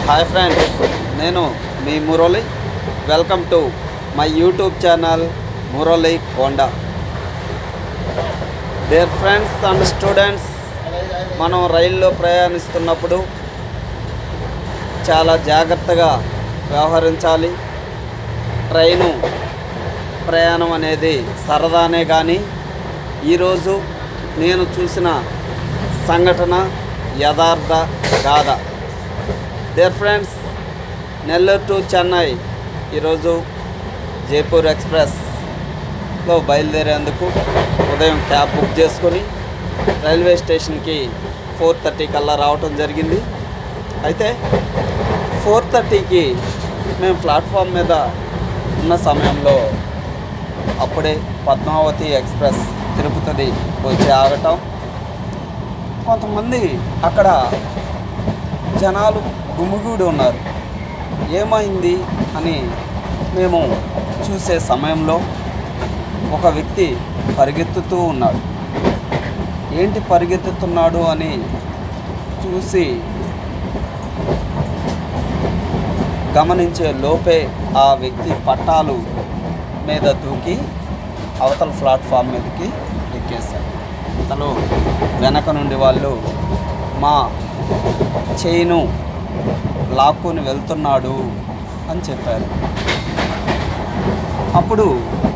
hi friends నేను మీ Murali welcome to my YouTube channel Murali Konda there friends and students మనం రైల్లో ప్రయాణిస్తున్నప్పుడు చాలా జాగ్రత్తగా వ్యవహరించాలి ట్రైను ప్రయాణం అనేది సరదానే కానీ ఈరోజు నేను చూసిన సంఘటన యథార్థ గాథ there friends Nellore to Chennai ఈరోజు జైపూర్ ఎక్స్ప్రెస్లో బయలుదేరేందుకు ఉదయం క్యాబ్ బుక్ చేసుకొని రైల్వే స్టేషన్కి ఫోర్ థర్టీ కల్లా రావటం జరిగింది అయితే ఫోర్ థర్టీకి మేము ప్లాట్ఫామ్ మీద ఉన్న సమయంలో అప్పుడే పద్మావతి ఎక్స్ప్రెస్ తిరుపతి వచ్చి ఆగటం కొంతమంది అక్కడ జనాలు గుమిగూడి ఉన్నారు ఏమైంది అని మేము చూసే సమయంలో ఒక వ్యక్తి పరిగెత్తుతూ ఉన్నాడు ఏంటి పరిగెత్తుతున్నాడు అని చూసి గమనించే లోపే ఆ వ్యక్తి పట్టాలు మీద దూకి అవతల ప్లాట్ఫామ్ మీదకి ఎక్కేశాడు అతను వెనక నుండి వాళ్ళు మా చైను లాక్కుని వెళ్తున్నాడు అని చెప్పారు అప్పుడు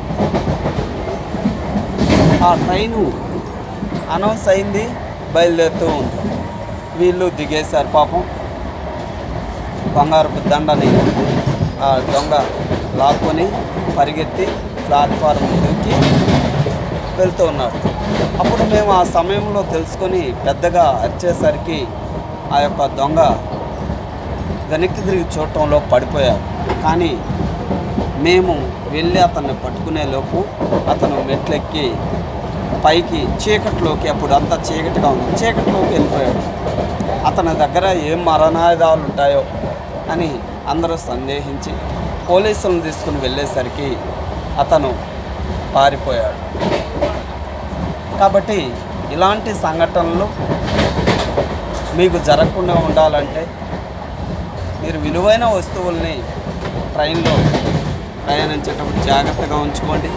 ఆ ట్రైను అనౌన్స్ అయింది బయలుదేరుతూ ఉంది వీళ్ళు దిగేశారు పాపం బంగారపు దండని ఆ దొంగ లాక్కొని పరిగెత్తి ప్లాట్ఫారం దూకి వెళ్తూ ఉన్నాడు అప్పుడు మేము ఆ సమయంలో తెలుసుకొని పెద్దగా అరిచేసరికి ఆ యొక్క దొంగ వెనక్కి తిరిగి చూడటంలో పడిపోయాడు కానీ మేము వెళ్ళి అతన్ని పట్టుకునే లోపు అతను మెట్లెక్కి పైకి చీకట్లోకి అప్పుడు అంతా చీకటిగా ఉంది చీకట్లోకి వెళ్ళిపోయాడు అతని దగ్గర ఏం మరణాయుధాలు ఉంటాయో అని అందరూ సందేహించి పోలీసులను తీసుకుని వెళ్ళేసరికి అతను పారిపోయాడు కాబట్టి ఇలాంటి సంఘటనలు మీకు జరగకుండా ఉండాలంటే మీరు విలువైన వస్తువుల్ని ట్రైన్లో ప్రయాణించేటప్పుడు జాగ్రత్తగా ఉంచుకోండి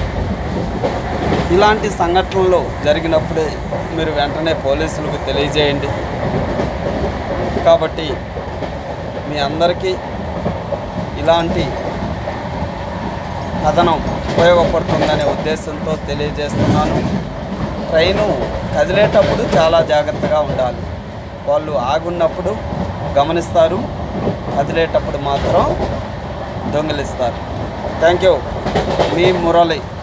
ఇలాంటి సంఘటనలు జరిగినప్పుడే మీరు వెంటనే పోలీసులకు తెలియజేయండి కాబట్టి మీ అందరికీ ఇలాంటి కథనం ఉపయోగపడుతుందనే ఉద్దేశంతో తెలియజేస్తున్నాను ట్రైను కదిలేటప్పుడు చాలా జాగ్రత్తగా ఉండాలి వాళ్ళు ఆగున్నప్పుడు గమనిస్తారు కదిలేటప్పుడు మాత్రం దొంగిలిస్తారు థ్యాంక్ యూ మీ మురళి